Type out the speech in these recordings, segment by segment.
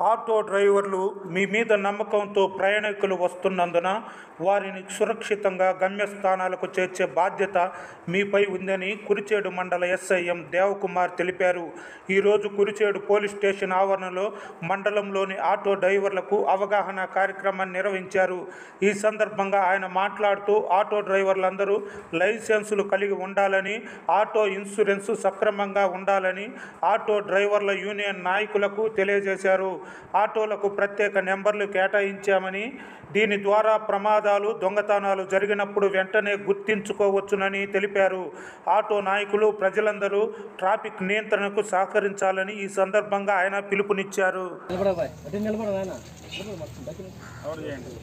auto డ్రైవర్లు మీ మీద నమ్మకంతో ప్రయాణికులు వస్తున్నందున వారిని సురక్షితంగా గమ్యస్థానాలకు చేర్చే బాధ్యత మీపై ఉందని కురిచేడు మండల ఎస్ఐఎం దేవకుమార్ తెలిపారు ఈరోజు కురిచేడు పోలీస్ స్టేషన్ ఆవరణలో మండలంలోని ఆటో డ్రైవర్లకు అవగాహన కార్యక్రమాన్ని నిర్వహించారు ఈ సందర్భంగా ఆయన మాట్లాడుతూ ఆటో డ్రైవర్లందరూ లైసెన్సులు కలిగి ఉండాలని ఆటో ఇన్సూరెన్స్ సక్రమంగా ఉండాలని ఆటో డ్రైవర్ల యూనియన్ నాయకులకు తెలియజేశారు ఆటోలకు ప్రత్యేక నెంబర్లు కేటాయించామని దీని ద్వారా ప్రమాదాలు దొంగతనాలు జరిగినప్పుడు వెంటనే గుర్తించుకోవచ్చునని తెలిపారు ఆటో నాయకులు ప్రజలందరూ ట్రాఫిక్ నియంత్రణకు సహకరించాలని ఈ సందర్భంగా ఆయన పిలుపునిచ్చారు నిలబడ బాయ్ అటు నిలబడ నాయన నిలబడు మొత్తం దగ్గర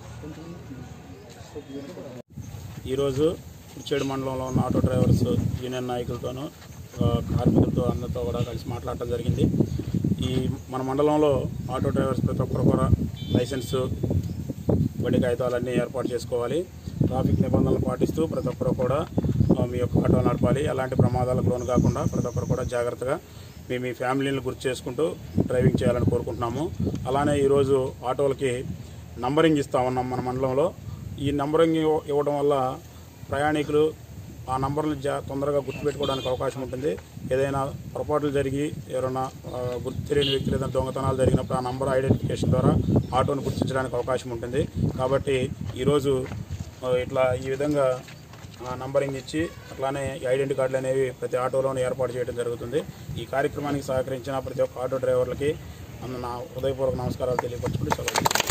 ఈరోజు కుర్చేడు మండలంలో ఉన్న ఆటో డ్రైవర్స్ యూనియన్ నాయకులతోనూ ఆ, కార్మికులతో అందరితో కూడా కలిసి మాట్లాడటం జరిగింది ఈ మన మండలంలో ఆటో డ్రైవర్స్ ప్రతి ఒక్కరు కూడా లైసెన్స్ బండి కాగితాలన్నీ ఏర్పాటు చేసుకోవాలి ట్రాఫిక్ నిబంధనలు పాటిస్తూ ప్రతి ఒక్కరు కూడా ఆ, మీ యొక్క ఆటో నడపాలి ఎలాంటి ప్రమాదాలకు లోను కాకుండా ప్రతి ఒక్కరు కూడా జాగ్రత్తగా మీ మీ ఫ్యామిలీని గుర్తు చేసుకుంటూ డ్రైవింగ్ చేయాలని కోరుకుంటున్నాము అలానే ఈరోజు ఆటోలకి నంబరింగ్ ఇస్తా ఉన్నాం మన మండలంలో ఈ నంబరింగ్ ఇవ్వ- ఇవ్వడం వల్ల ప్రయాణికులు ఆ నంబర్లు జా తొందరగా గుర్తుపెట్టుకోవడానికి అవకాశం ఉంటుంది ఏదైనా పొరపాట్లు జరిగి ఎవరైనా ఆ, గుర్తు తెలియని వ్యక్తులు ఏదైనా దొంగతనాలు జరిగినప్పుడు ఆ నంబర్ ఐడెంటిఫికేషన్ ద్వారా ఆటోను గుర్తించడానికి అవకాశం ఉంటుంది కాబట్టి ఈరోజు ఆ, ఇట్లా ఈ విధంగా ఆ, నంబరింగ్ ఇచ్చి అట్లానే ఈ ఐడెంటి కార్డులు అనేవి ప్రతి ఆటోలోనూ ఏర్పాటు చేయడం జరుగుతుంది ఈ కార్యక్రమానికి సహకరించిన ప్రతి ఒక్క ఆటో డ్రైవర్లకి అన్న నా హృదయపూర్వక నమస్కారాలు తెలియపరచుకుంటూ సెలవు